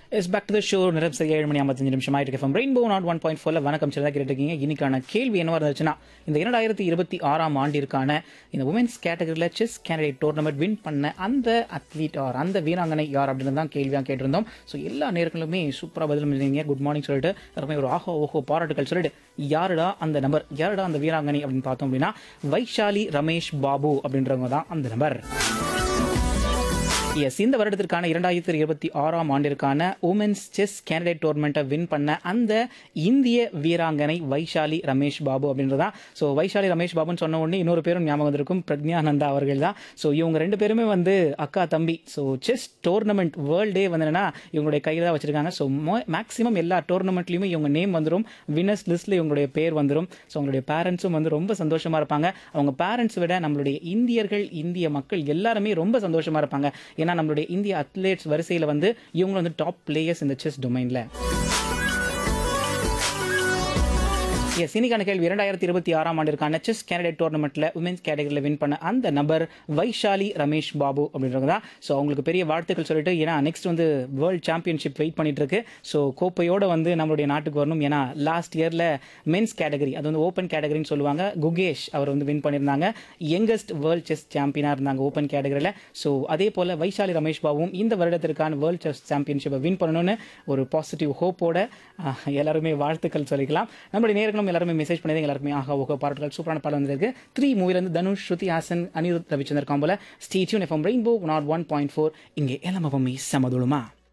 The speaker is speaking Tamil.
is back to the show நிறம் சரியா ஏழு மணி ஐம்பத்தஞ்சு நிமிஷம் ஆயிட்டு from Rainbow naught one point ஃபோர்ல வணக்கம் சிலதாக கேட்டுருக்கீங்க இன்னைக்கான கேள்வி என்னவா இருந்துச்சுன்னா இந்த இரண்டாயிரத்தி இருபத்தி ஆறாம் ஆண்டிற்கான இந்த உமன்ஸ் கேட்டகரியில் செஸ் கேண்டிடேட் டோர்னமெண்ட் வின் பண்ண அந்த அத்லீட் ஆர் அந்த வீராங்கனை யார் அப்படின்னு தான் கேள்வியாக கேட்டிருந்தோம் ஸோ எல்லா நேர்களுமே சூப்பராக பதில் பண்ணிருந்தீங்க குட் மார்னிங் சொல்லிட்டு எல்லாருமே ஒரு ஆஹோ ஓஹோ பாராட்டுகள் சொல்லிட்டு யாருடா அந்த நம்பர் யாருடா அந்த வீராங்கனை அப்படின்னு பார்த்தோம் அப்படின்னா வைஷாலி ரமேஷ் பாபு அப்படின்றவங்க தான் அந்த நம்பர் எஸ் இந்த வருடத்திற்கான இரண்டாயிரத்தி இருபத்தி ஆறாம் ஆண்டிற்கான உமன்ஸ் செஸ் கேண்டிடேட் டோர்னமெண்ட்டை வின் பண்ண அந்த இந்திய வீராங்கனை வைஷாலி ரமேஷ் பாபு அப்படின்றதா ஸோ வைஷாலி ரமேஷ் பாபுன்னு சொன்ன உடனே இன்னொரு பேரும் ஞாபகம் வந்திருக்கும் பிரக்ஞானந்தா அவர்கள் தான் ஸோ இவங்க ரெண்டு பேருமே வந்து அக்கா தம்பி ஸோ செஸ் டோர்னமெண்ட் வேர்ல்டே வந்து என்னன்னா இவங்களுடைய கையில் தான் வச்சிருக்காங்க ஸோ மேக்ஸிமம் எல்லா டோர்னமெண்ட்லையுமே இவங்க நேம் வந்துடும் வின்னர்ஸ் லிஸ்ட்டில் இவங்களுடைய பேர் வந்துடும் ஸோ அவங்களுடைய பேரண்ட்ஸும் வந்து ரொம்ப சந்தோஷமா இருப்பாங்க அவங்க பேரண்ட்ஸ் விட நம்மளுடைய இந்தியர்கள் இந்திய மக்கள் எல்லாருமே ரொம்ப சந்தோஷமா இருப்பாங்க ஏன்னா நம்மளுடைய இந்திய அத்லெட்ஸ் வரிசையில் வந்து இவங்க வந்து டாப் பிளேயர்ஸ் இந்த செஸ் டொமைனில் எஸ் இன்னைக்கான கேள்வி இரண்டாயிரத்தி இருபத்தி ஆறாம் ஆண்டிற்கான செஸ் கேண்டிடேட் டோர்னமெண்ட்ல உமன்ஸ் கேட்டகரியில் வின் பண்ண அந்த நபர் வைஷாலி ரமேஷ் பாபு அப்படின்றவங்க தான் ஸோ அவங்களுக்கு பெரிய வாழ்த்துக்கள் சொல்லிட்டு ஏன்னா நெக்ஸ்ட் வந்து வேர்ல்ட் சாம்பியன்ஷிப் வெயிட் பண்ணிட்டு இருக்கு ஸோ கோப்பையோட வந்து நம்மளுடைய நாட்டுக்கு வரணும் ஏன்னா லாஸ்ட் இயர்ல மென்ஸ் கேட்டகரி அது வந்து ஓப்பன் கேட்டகரின்னு சொல்லுவாங்க குகேஷ் அவர் வந்து வின் பண்ணியிருந்தாங்க யங்கஸ்ட் வேர்ல்ட் செஸ் சாம்பியனாக இருந்தாங்க ஓப்பன் கேட்டகரியில் ஸோ அதே போல் வைஷாலி ரமேஷ் பாபுவும் இந்த வருடத்திற்கான வேர்ல்ட் செஸ் சாம்பியன்ஷிப்பை வின் பண்ணணும்னு ஒரு பாசிட்டிவ் ஹோப்போட எல்லாருமே வாழ்த்துக்கள் சொல்லிக்கலாம் நம்மளுடைய நேர்களும் எல்லாருமே மெசேஜ் பண்ணி எல்லாருமே ஆகா ஓகோ பாராட்டுகள் சூப்பரான பாடம் வந்திருக்கு த்ரீ மூவிலேருந்து தனுஷ் ஸ்ருதி ஹாசன் அனிருத் ரவிச்சந்தர் காம்போல ஸ்டேட்யூன் FM Rainbow naught one point four இங்கே எல்லாம் சமதுளுமா